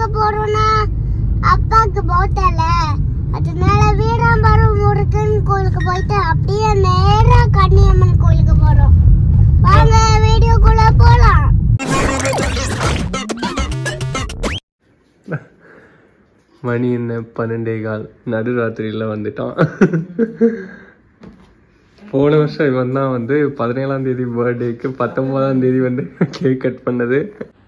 போறோம்னா அப்பாக்கு போட்டல அதனால வீராம்பரம் முருகன் கோயிலுக்கு போயிட்டு அப்படியே நேரா கன்னியம்மன் கோயிலுக்கு போறோம் வாங்க வீடியோக்குள்ள போலாம் மணி என்ன பன்னெண்டே கால் நடுராத்திரியில் வந்துட்டான் போன வருஷம் இவன் தான் வந்து பதினேழாம் தேதி பர்த்டேக்கு பத்தொன்பதாம் தேதி வந்து கேக் கட் பண்ணது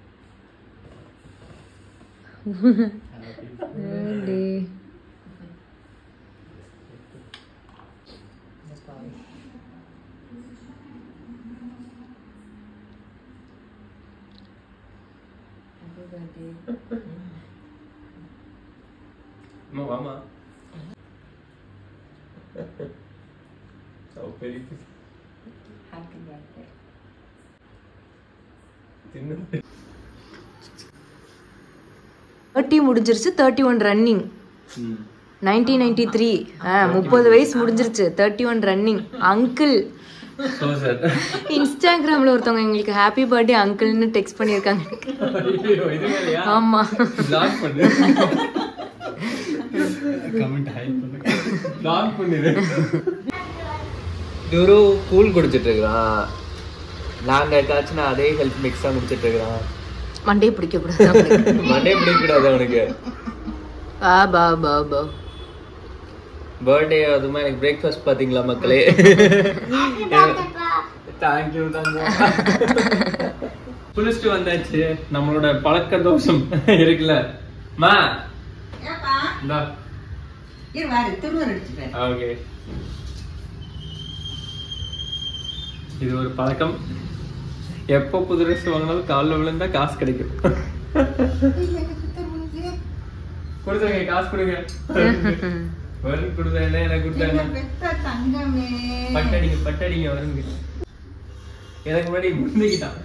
அம்மா வாமா பெரிய தின்னு தேர்ட்டி முடிஞ்சிருச்சு thirty one running nineteen ninety three ஆ முப்பது வயசு முடிஞ்சிருச்சு thirty one running uncle so sir இன்ஸ்டாகிராம்ல ஒருத்தவங்க எங்களுக்கு ஹாப்பி பர்த்டே அங்கிள்னு டெக்ஸ்ட் பண்ணியிருக்காங்க இது வேலையா ஆமா லாக் பண்ணு லாக் பண்ணிடு துரு கூல் குடிச்சிட்டு இருக்கிறான் நாங்க ஏதாச்சும் அதே ஹெல்ப் மிக்ஸா முடிச்சிட்டு இருக்கிறான் மண்டே பிடிக்க கூடாது அவனுக்கு. மண்டே பிடிக்கூடாது அவனுக்கு ஆ பா பா பா பர்த்டே அதுமா எனக்கு பிரேக்ஃபாஸ்ட் பாத்தீங்களா மக்களே தேங்க்யூ தங்கம் குளிச்சுட்டு வந்தாச்சு நம்மளோட பழக்க தோஷம் இருக்குல்ல மா இந்தா ஓகே இது ஒரு பழக்கம் எப்போ புது ட்ரெஸ் வாங்கினாலும் காலில் விழுந்தா காசு கிடைக்கும் கொடுத்துருங்க காசு கொடுங்க வருண் கொடுத்தா என்ன எனக்கு கொடுத்தா என்ன பட்டடிங்க பட்டடிங்க வருங்க எனக்கு முன்னாடி முந்திக்கிட்டான்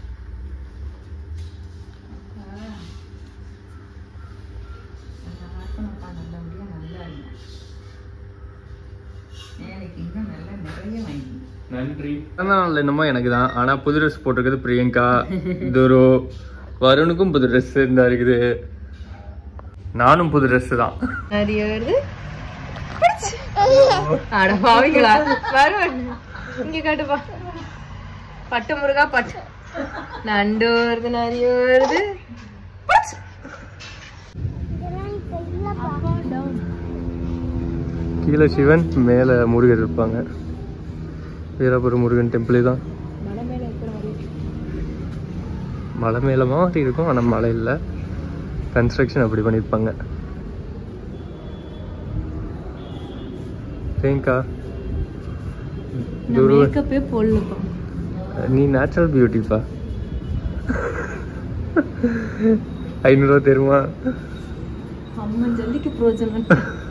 நன்றி நாள் என்னமோ எனக்கு தான் ஆனா புது ட்ரெஸ் போட்டிருக்கிறது பிரியங்கா துரு வருணுக்கும் புது ட்ரெஸ் இருந்தா இருக்குது நானும் புது ட்ரெஸ் தான் நிறைய வருது அட பாவிங்களா வருவன் இங்க காட்டுப்பா பட்டு முருகா பட்டு நண்டு வருது நிறைய வருது கீழே சிவன் மேலே முருகர் இருப்பாங்க வீரபுரம் முருகன் டெம்பிள் தான் மலை மேலே மாதிரி இருக்கும் ஆனால் மழை இல்லை கன்ஸ்ட்ரக்ஷன் அப்படி பண்ணியிருப்பாங்க பிரியங்கா துரு மேக்கப்பே போடலப்பா நீ நேச்சுரல் பியூட்டிப்பா ஐநூறுரூவா தருமா அம்மன் ஜல்லிக்கு பிரோஜனம்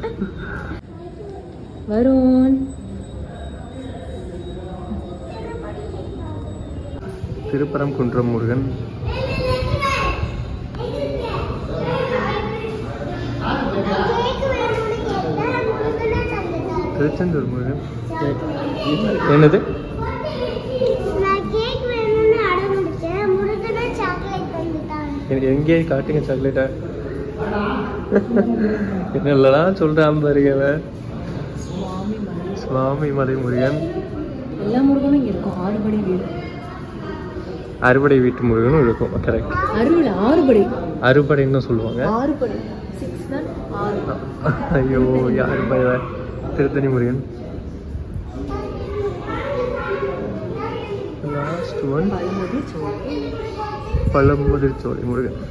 வருண் திருப்பரம் குன்றம் முருகன் திருச்செந்தூர் முருகன் என்னது நான் கேக் வேணும்னு அடம் முடிச்சேன் முருகனா சாக்லேட் தந்துட்டாங்க எ- எங்கே காட்டுங்க சாக்லேட்டா என்னெல்லாம் சொல்றான் பாருங்க அவன். சுவாமி மலை முருகன் எல்லா முருகனும் இங்க இருக்கும் ஆறுபடை வீடு அறுபடை வீட்டு முருகனும் இருக்கும் கரெக்ட் அறுபடை ஆறுபடை அறுபடைன்னு தான் சொல்லுவாங்க ஆறுபடை சிக்ஸ் தான் ஆறு ஐயோ யார் பய திருத்தணி முருகன் லாஸ்ட் ஒன் பழமுதி சோறு பழமுதிர் சோலை முருகன்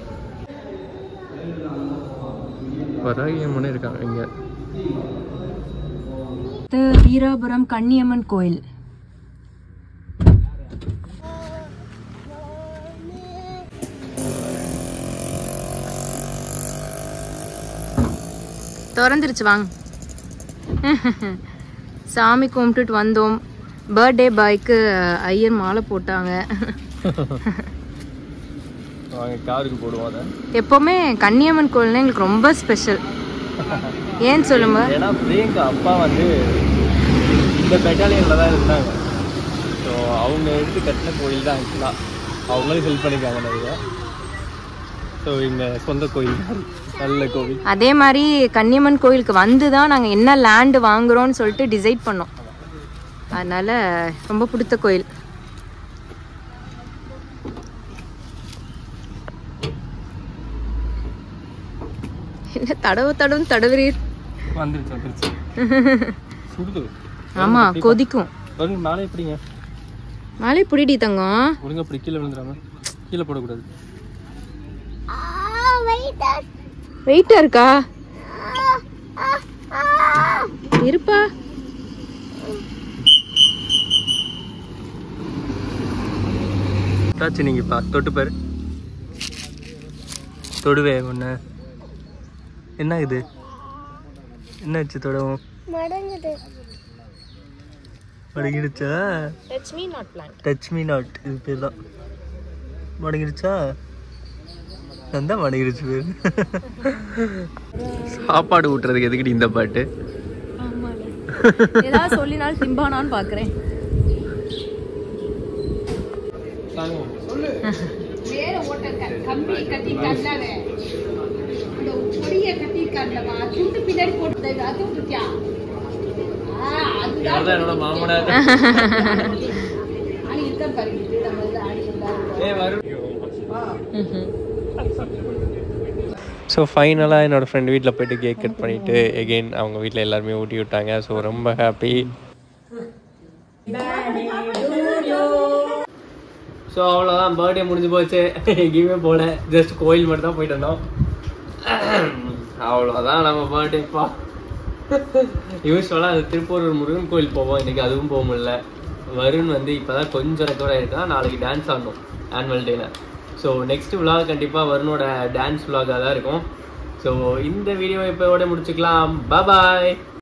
வராகியம்மனே இருக்காங்க இங்க வீராபுரம் கன்னியம்மன் கோயில் திறந்துருச்சு வாங்க சாமி கும்பிட்டுட்டு வந்தோம் பர்த்டே பாய்க்கு ஐயர் மாலை போட்டாங்க வாங்க காருக்கு போடுவோம் அதை எப்போவுமே கன்னியம்மன் கோயில்னா எங்களுக்கு ரொம்ப ஸ்பெஷல் ஏன்னு சொல்லுங்க ஏன்னா பிரியங்கா அப்பா வந்து இந்த பெட்டாலியனில் தான் இருந்தாங்க ஸோ அவங்க எடுத்து கட்டின கோயில் தான் ஆக்சுவலாக அவங்களும் ஹெல்ப் பண்ணிக்காங்க நிறைய ஸோ இங்க சொந்த கோயில் நல்ல கோவில் அதே மாதிரி கன்னியம்மன் கோயிலுக்கு வந்து தான் நாங்கள் என்ன லேண்டு வாங்குறோம்னு சொல்லிட்டு டிசைட் பண்ணோம் அதனால ரொம்ப பிடித்த கோயில் என்ன தடவு தடவு தடவுறீர் வந்துருச்சு வந்துருச்சு சுடுது ஆமா கொதிக்கும் வருங்க மேலே எப்படிங்க மழை பிடிடி தங்கம் ஒழுங்கா அப்படி கீழே விழுந்துடாம கீழே போடக்கூடாது ஆ வெயிட் வெயிட்டா இருக்கா இருப்பா தாச்சு நீங்கப்பா தொட்டு பாரு தொடுவே ஒன்று என்ன இது என்ன ஆச்சு தொடவும் மடங்குது மடங்கிடுச்சா touch me not plant touch me not இது பேர் தான் மடங்கிடுச்சா நான் தான் மடங்கிடுச்சு பேர் சாப்பாடு ஊட்டுறதுக்கு எதுக்குடி இந்த பாட்டு ஏதாவது சொல்லினாலும் திம்பானான்னு பாக்குறேன் என்னோட மாமனார் ஸோ ஃபைனலாக என்னோடய ஃப்ரெண்ட் வீட்டில் போயிட்டு கேக் கட் பண்ணிவிட்டு எகெயின் அவங்க வீட்டில் எல்லாருமே ஊட்டி விட்டாங்க ஸோ ரொம்ப ஹாப்பி ஸோ அவ்வளோதான் பர்த்டே முடிஞ்சு போச்சு எங்கேயுமே போகல ஜஸ்ட் கோயில் மட்டும் தான் போயிட்டு வந்தோம் அவ்வளோதான் நம்ம பர்த்டேப்பா யூஸ்வலாக அது திருப்பூர் முருகன் கோயில் போவோம் இன்னைக்கு அதுவும் போக முடியல வருண் வந்து இப்போ தான் கொஞ்சம் ரெக்கவர் ஆயிருக்கான் நாளைக்கு டான்ஸ் ஆடணும் ஆனுவல் டேல ஸோ நெக்ஸ்ட் விலாக் கண்டிப்பாக வருணோட டான்ஸ் விலாகாக தான் இருக்கும் ஸோ இந்த வீடியோ இப்போட முடிச்சுக்கலாம் பாய்